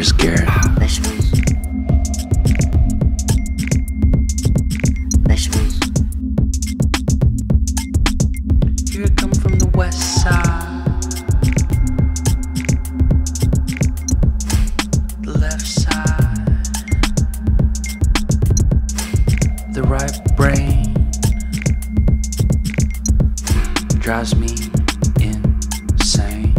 Chris Garrett. Vegetables. Vegetables. Here I come from the west side. The left side. The right brain drives me insane.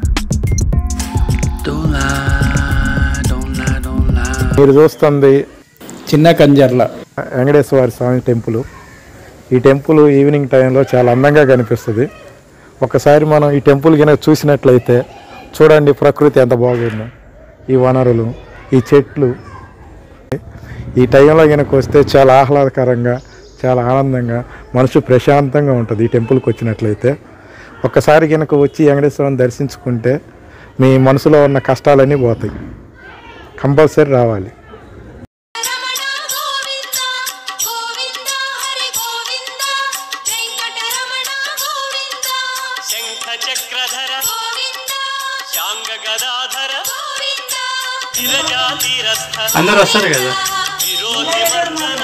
Don't lie, don't lie, don't lie. మీరు చూస్తుంది చిన్న Kanjarla Venkateswara Swamy temple ఈ temple evening టైంలో చాలా అందంగా కనిపిస్తుంది ఒకసారి మనం ఈ టెంపుల్ కనుక చూసినట్లయితే చూడండి ప్రకృతి ఎంత బాగుందో ఈ వనరులు ఈ చెట్లు ఈ టైంలో కనుక వస్తే చాలా ఆహ్లాదకరంగా చాలా ఆనందంగా మనసు ప్రశాంతంగా ఉంటుంది ఈ టెంపుల్కి వచ్చినట్లయితే ఒక్కసారి కనుక వచ్చి వెంకటేశ్వరం దర్శించుకుంటే మీ మనసులో ఉన్న కష్టాలన్నీ పోతాయి కంపల్సరీ రావాలి రమణ గోవింద గోవింద హరి గోవింద వెంకటరమణ గోవింద శంఖ చక్రధర గోవింద శాంగ గదాధర గోవింద విరజాతిరస్థ అందరు వస్తారు కదా విరోధి మర్దన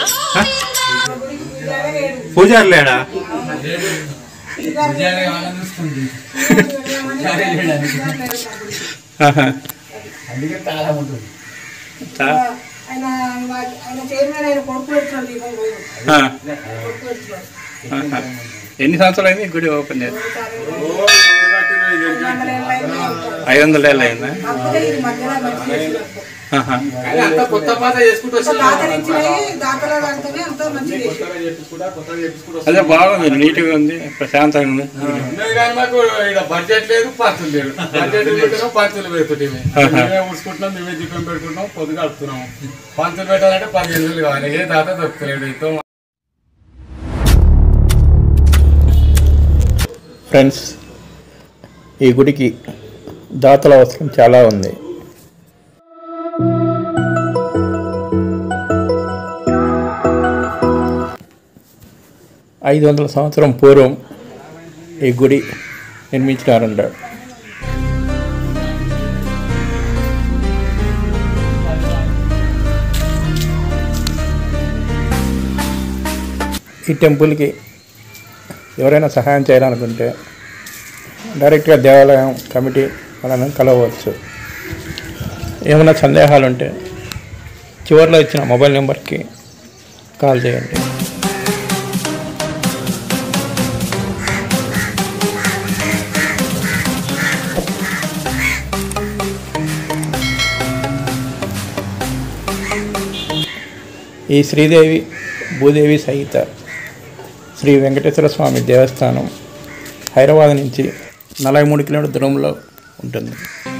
పూజారి లేడా ఆహా. చా- ఆయన ఆయన చైర్మన్ ఆయన కొడుకు పెట్టినాడు దీపం పోయి ఆ. కొడుకు పెట్టినాడు ఆహా. ఎన్ని సంవత్సరాలు అయింది ఈ గుడి ఓపెన్ చేసి వందల ఏళ్ళ అయింది. ఐదు వందల ఏళ్ళు అయిందా కాకపోతే ఇది మధ్యలో మంచి చేసినట్టు. ఆహా. సో దాతలు ఇచ్చినవి దాతల దాంతోనే అంతా మంచి చేసినారు. అదే బాగుంది నీట్గా ఉంది ప్రశాంతంగా ఉంది ఉన్నది కానీ మాకు ఇక్కడ బడ్జెట్ లేదు పంచులు లేదు బడ్జెట్ పెట్టినాం పంచులు పెడుతుంటే మేమే ఊడ్చుకుంటున్నాం మేమే దీపం పెట్టుకుంటున్నాం పొద్దు కడుపుతున్నాం పంచులు పెట్టాలంటే పదిహేను వేలు కావాలి ఏ దాత దొరుకుతలేడు ఎంతో ఫ్రెండ్స్ ఈ గుడికి దాతల అవసరం చాలా ఉంది ఐదు వందల సంవత్సరం పూర్వం ఈ గుడి నిర్మించినారంట ఈ టెంపుల్కి ఎవరైనా సహాయం చేయాలనుకుంటే డైరెక్ట్గా దేవాలయం కమిటీ వాళ్ళని కలవచ్చు ఏమైనా సందేహాలు ఉంటే చివరిలో ఇచ్చిన మొబైల్ నెంబర్కి కాల్ చేయండి ఈ శ్రీదేవి భూదేవి సహిత శ్రీ వెంకటేశ్వర స్వామి దేవస్థానం హైదరాబాద్ నుంచి నలభై మూడు కిలోమీటర్ దూరంలో ఉంటుంది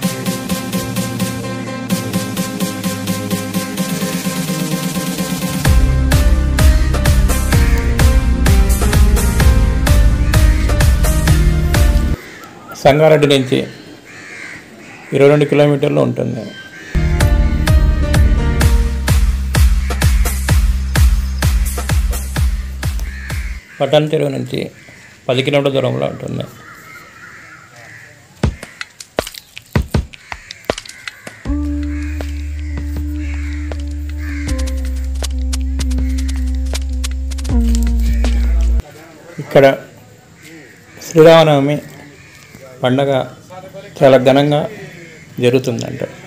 సంగారెడ్డి నుంచి ఇరవై రెండు కిలోమీటర్లు ఉంటుంది పట్టణ చెరువు నుంచి పది కిలోమీటర్ల దూరంలో ఉంటుంది ఇక్కడ శ్రీరామనవమి పండగ చాలా ఘనంగా జరుగుతుందంట